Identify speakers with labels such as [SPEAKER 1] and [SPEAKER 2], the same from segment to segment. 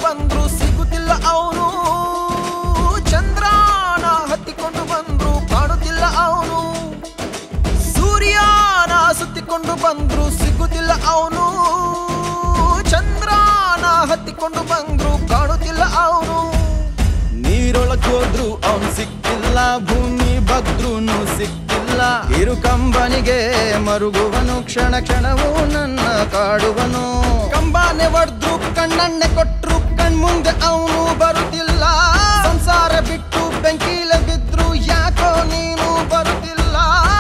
[SPEAKER 1] ಬಂದ್ರು ಸಿಗುತ್ತಿಲ್ಲ ಅವನು ಚಂದ್ರನ ಹತ್ತಿಕೊಂಡು ಬಂದ್ರು ಕಾಣುತ್ತಿಲ್ಲ ಅವನು ಸೂರ್ಯನ ಸುತ್ತಿಕೊಂಡು ಬಂದ್ರು ಸಿಗುತ್ತಿಲ್ಲ ಅವನು ಚಂದ್ರನ ಹತ್ತಿಕೊಂಡು ಬಂದ್ರು ಕಾಣುತ್ತಿಲ್ಲ ಅವನು
[SPEAKER 2] ನೀರೊಳಗ್ ಹೋದ್ರು ಅವನ್ ಸಿಕ್ಕಿಲ್ಲ ಭೂಮಿ ಬಗ್ದ್ರೂನು ಸಿಕ್ಕಿಲ್ಲ ಇರು ಕಂಬನಿಗೆ ಮರುಗುವನು ಕ್ಷಣ ಕ್ಷಣವೂ ನನ್ನ ಕಾಡುವನು ಕಂಬಾನೆ ಒಡ್ದ್ರು ಕಣ್ಣಣ್ಣೆ ಕೊಟ್ರು ಕಣ್ಮುಂದೆ ಅವನು ಬರುತ್ತಿಲ್ಲ ಸಂಸಾರ ಬಿಟ್ಟು ಬೆಂಕಿಲ ಬಿದ್ರು ಯಾಕೋ ನೀನು ಬರುತ್ತಿಲ್ಲ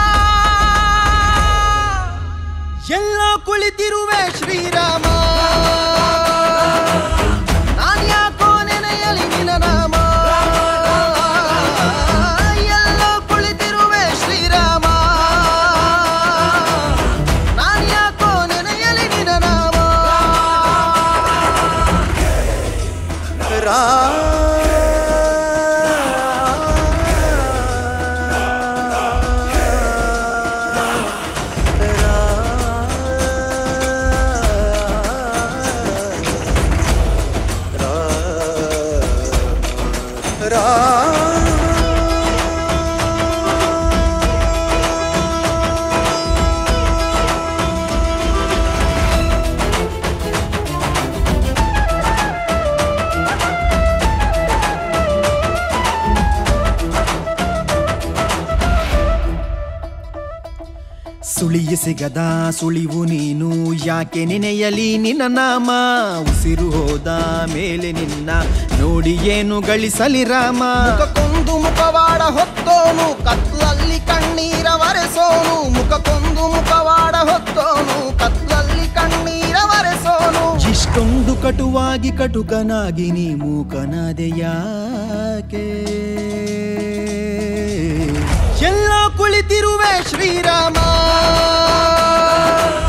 [SPEAKER 2] ಎಲ್ಲೋ ಕುಳಿತಿರುವೆ ಶ್ರೀರಾಮ ನಾನ್ ಯಾಕೋ ನೆನೆಯಲಿ ನಿನ ನಾಮ ಎಲ್ಲೋ ಕುಳಿತಿರುವೆ ಶ್ರೀರಾಮ ನಾನ್ ಯಾಕೋ ನೆನೆಯಲಿ ನಿನ ನಾಮ ಸುಳಿಯ ಸಿಗದ ಸುಳಿವು ನೀನು ಯಾಕೆ ನೆನೆಯಲಿ ನಿನ್ನ ನಾಮ ಉಸಿರು ಹೋದ ಮೇಲೆ ನಿನ್ನ ನೋಡಿ ಏನು ಗಳಿಸಲಿ ರಾಮ ಮುಖಕ್ಕೊಂದು ಮುಖವಾಡ ಹೊತ್ತೋನು ಕತ್ಲಲ್ಲಿ ಕಣ್ಣೀರ ವರೆಸೋನು ಮುಖಕ್ಕೊಂದು ಮುಖವಾಡ ಹೊತ್ತೋನು ಕತ್ಲಲ್ಲಿ ಕಣ್ಣೀರ ವರೆಸೋನು ಇಷ್ಟೊಂದು ಕಟುವಾಗಿ ಕಟುಕನಾಗಿ ನೀ ಮೂಕನಾದೆ ಯಾಕೆ ಎಲ್ಲ ಕುಳಿತಿರುವೆ ಶ್ರೀರಾಮ